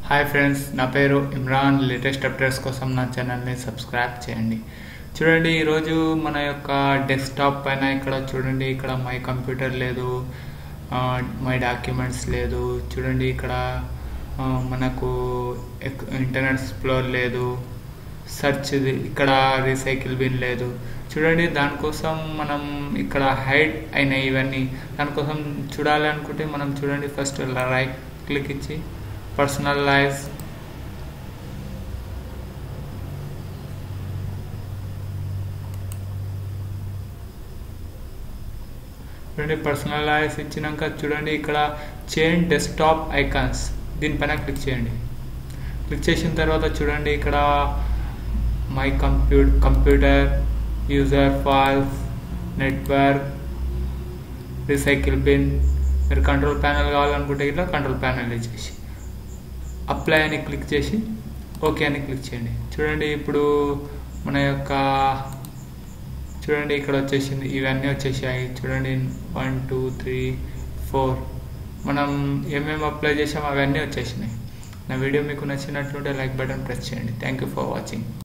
hi friends నా పేరు Imran latest updates కోసం నా ఛానల్ని సబ్స్క్రైబ్ చేయండి చూడండి ఈరోజు మన యొక్క డెస్క్టాప్ పైన ఇక్కడ చూడండి ఇక్కడ మై కంప్యూటర్ లేదు ఆ, మై డాక్యుమెంట్స్ లేదు చూడండి ఇక్కడ ఆ, మనకు ఎక్- ఇంటర్నెట్ ఎక్స్ప్లోర్ లేదు సెర్చ్ ఇక్కడ రీసైకిల్ బిన్ లేదు చూడండి దానికోసం మనం ఇక్కడ హైడ్ అయినాయి ఇవన్నీ దానికోసం చూడాలి అనుకుంటే మనం చూడండి ఫస్ట్ రైట్ క్లిక్ ఇచ్చి పర్సనలైజ్ చూడండి పర్సనలైజ్ ఇచ్చినాక చూడండి ఇక్కడ చేంజ్ డెస్క్టాప్ ఐకాన్స్ దీనిపైన క్లిక్ చేయండి క్లిక్ చేసిన తర్వాత చూడండి ఇక్కడ మై కంప్యూ computer user files network recycle bin మీరు కంట్రోల్ ప్యానల్ కావాలనుకుంటే ఇట్లా కంట్రోల్ ప్యానల్ ఇచ్చేసి అప్లై అని క్లిక్ చేసి ఓకే అని క్లిక్ చేయండి చూడండి ఇప్పుడు మన యొక్క చూడండి ఇక్కడ వచ్చేసింది ఇవన్నీ వచ్చేసాయి చూడండి వన్ టూ త్రీ ఫోర్ మనం ఏమేమి అప్లై చేసామో అవన్నీ వచ్చేసినాయి నా వీడియో మీకు నచ్చినట్లుంటే లైక్ బటన్ ప్రెస్ చేయండి థ్యాంక్ యూ ఫర్ వాచింగ్